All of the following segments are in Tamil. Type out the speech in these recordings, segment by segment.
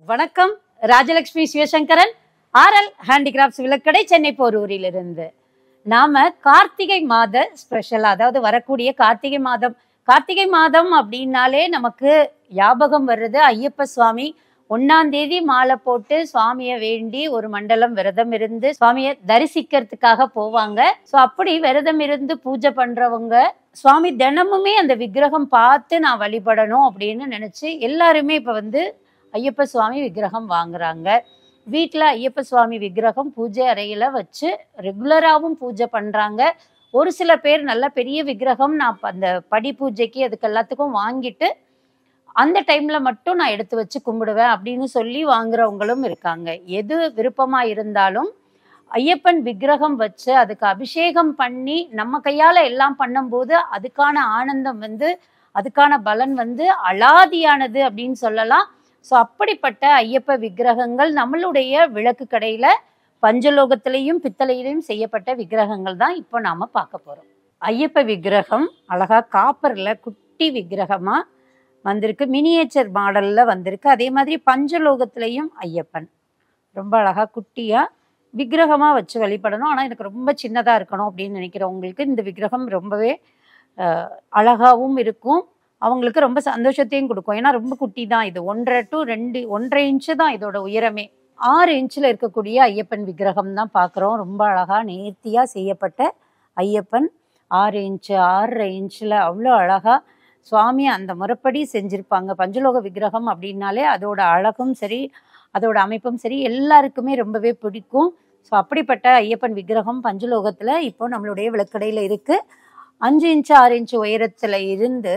வணக்கம் ராஜலட்சுமி சிவசங்கரன் ஆர்எல் ஹேண்டிகிராஃப்ட்ஸ் விளக்கடை சென்னை போரூரிலிருந்து நாம கார்த்திகை மாத ஸ்பெஷல் அதாவது வரக்கூடிய கார்த்திகை மாதம் கார்த்திகை மாதம் அப்படின்னாலே நமக்கு ஞாபகம் வர்றது ஐயப்ப சுவாமி ஒன்னாம் தேதி மாலை போட்டு சுவாமியை வேண்டி ஒரு மண்டலம் விரதம் இருந்து சுவாமியை தரிசிக்கிறதுக்காக போவாங்க ஸோ அப்படி விரதம் இருந்து பூஜை பண்றவங்க சுவாமி தினமுமே அந்த விக்கிரகம் பார்த்து நான் வழிபடணும் அப்படின்னு நினைச்சு எல்லாருமே இப்ப வந்து ஐயப்ப சுவாமி விக்கிரகம் வாங்குறாங்க வீட்டில் ஐயப்ப சுவாமி விக்கிரகம் பூஜை அறையில் வச்சு ரெகுலராகவும் பூஜை பண்ணுறாங்க ஒரு சில பேர் நல்ல பெரிய விக்கிரகம் நான் ப- அந்த படி பூஜைக்கு அதுக்கு எல்லாத்துக்கும் வாங்கிட்டு அந்த டைமில் மட்டும் நான் எடுத்து வச்சு கும்பிடுவேன் அப்படின்னு சொல்லி வாங்குறவங்களும் இருக்காங்க எது விருப்பமாக இருந்தாலும் ஐயப்பன் விக்கிரகம் வச்சு அதுக்கு அபிஷேகம் பண்ணி நம்ம கையால் எல்லாம் பண்ணும்போது அதுக்கான ஆனந்தம் வந்து அதுக்கான பலன் வந்து அலாதியானது அப்படின்னு சொல்லலாம் ஸோ அப்படிப்பட்ட ஐயப்ப விக்கிரகங்கள் நம்மளுடைய விளக்கு கடையில பஞ்சலோகத்திலையும் பித்தளையிலையும் செய்யப்பட்ட விக்கிரகங்கள் தான் இப்போ நாம பார்க்க போறோம் ஐயப்ப விக்கிரகம் அழகா காப்பர்ல குட்டி விக்கிரகமா வந்திருக்கு மினியேச்சர் மாடல்ல வந்திருக்கு அதே மாதிரி பஞ்சலோகத்திலையும் ஐயப்பன் ரொம்ப அழகா குட்டியா விக்கிரகமா வச்சு வழிபடணும் ஆனா எனக்கு ரொம்ப சின்னதா இருக்கணும் அப்படின்னு நினைக்கிறவங்களுக்கு இந்த விக்கிரகம் ரொம்பவே அஹ், அழகாவும் இருக்கும் அவங்களுக்கு ரொம்ப சந்தோஷத்தையும் கொடுக்கும் ஏன்னா ரொம்ப குட்டி தான் இது ஒன்றரை டு ரெண்டு ஒன்றரை இன்ச்சு தான் இதோட உயரமே ஆறு இன்ச்சில் இருக்கக்கூடிய ஐயப்பன் விக்கிரகம் தான் பார்க்குறோம் ரொம்ப அழகா நேர்த்தியாக செய்யப்பட்ட ஐயப்பன் ஆறு இன்ச்சு ஆறரை இன்ச்சில் அவ்வளோ அழகா சுவாமி அந்த முறைப்படி செஞ்சுருப்பாங்க பஞ்சலோக விக்கிரகம் அப்படின்னாலே அதோட அழகும் சரி அதோட அமைப்பும் சரி எல்லாருக்குமே ரொம்பவே பிடிக்கும் ஸோ அப்படிப்பட்ட ஐயப்பன் விக்கிரகம் பஞ்சலோகத்தில் இப்போ நம்மளுடைய விளக்கடையில் இருக்கு அஞ்சு இன்ச்சு ஆறு இன்ச்சு உயரத்தில் இருந்து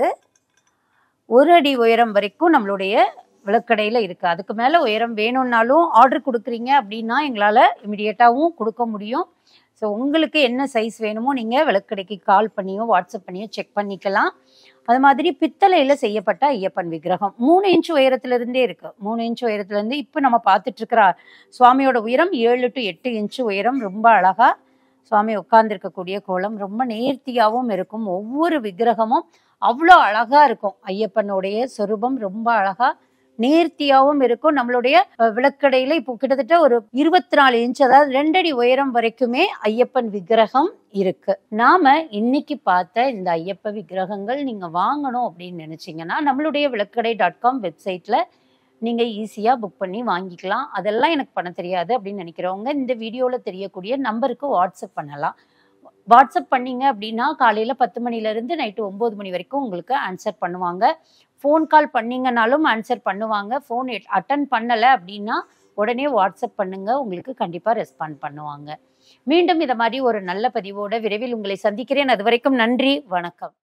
ஒரு அடி உயரம் வரைக்கும் நம்மளுடைய விளக்கடையில் இருக்குது அதுக்கு மேலே உயரம் வேணும்னாலும் ஆர்டர் கொடுக்குறீங்க அப்படின்னா எங்களால் இமிடியேட்டாகவும் கொடுக்க முடியும் ஸோ உங்களுக்கு என்ன சைஸ் வேணுமோ நீங்கள் விளக்கடைக்கு கால் பண்ணியோ வாட்ஸ்அப் பண்ணியோ செக் பண்ணிக்கலாம் அது மாதிரி பித்தளையில் செய்யப்பட்ட ஐயப்பன் விக்கிரகம் மூணு இன்ச் உயரத்துலேருந்தே இருக்கு மூணு இன்ச் உயரத்துலேருந்து இப்போ நம்ம பார்த்துட்டு இருக்கிற சுவாமியோட உயரம் ஏழு டு எட்டு இன்ச்சு உயரம் ரொம்ப அழகா சுவாமி உட்கார்ந்திருக்கக்கூடிய கோலம் ரொம்ப நேர்த்தியாகவும் இருக்கும் ஒவ்வொரு விக்கிரகமும் அவ்வளோ அழகா இருக்கும் ஐயப்பனுடைய சொரூபம் ரொம்ப அழகா நேர்த்தியாகவும் இருக்கும் நம்மளுடைய அஹ், விளக்கடையில இப்போ கிட்டத்தட்ட ஒரு இருபத்தி நாலு இன்ச் அதாவது ரெண்டடி உயரம் வரைக்குமே ஐயப்பன் விக்கிரகம் இருக்கு நாம இன்னைக்கு பார்த்த இந்த ஐயப்ப விக்கிரகங்கள் நீங்க வாங்கணும் அப்படின்னு நினைச்சீங்கன்னா நம்மளுடைய விளக்கடை டாட் காம் வெப்சைட்ல நீங்க ஈஸியா புக் பண்ணி வாங்கிக்கலாம் அதெல்லாம் எனக்கு பண்ண தெரியாது அப்படின்னு நினைக்கிறவங்க இந்த வீடியோல தெரியக்கூடிய நம்பருக்கு வாட்ஸ்அப் பண்ணலாம் வாட்ஸ்அப் பண்ணீங்க அப்படின்னா காலையில பத்து மணில இருந்து நைட்டு ஒன்பது மணி வரைக்கும் உங்களுக்கு ஆன்சர் பண்ணுவாங்க ஃபோன் கால் பண்ணீங்கனாலும் ஆன்சர் பண்ணுவாங்க ஃபோன் அட்டன் பண்ணலை அப்படின்னா உடனே வாட்ஸ்அப் பண்ணுங்க உங்களுக்கு கண்டிப்பா ரெஸ்பாண்ட் பண்ணுவாங்க மீண்டும் இதை மாதிரி ஒரு நல்ல பதிவோட விரைவில் உங்களை சந்திக்கிறேன் அது வரைக்கும் நன்றி வணக்கம்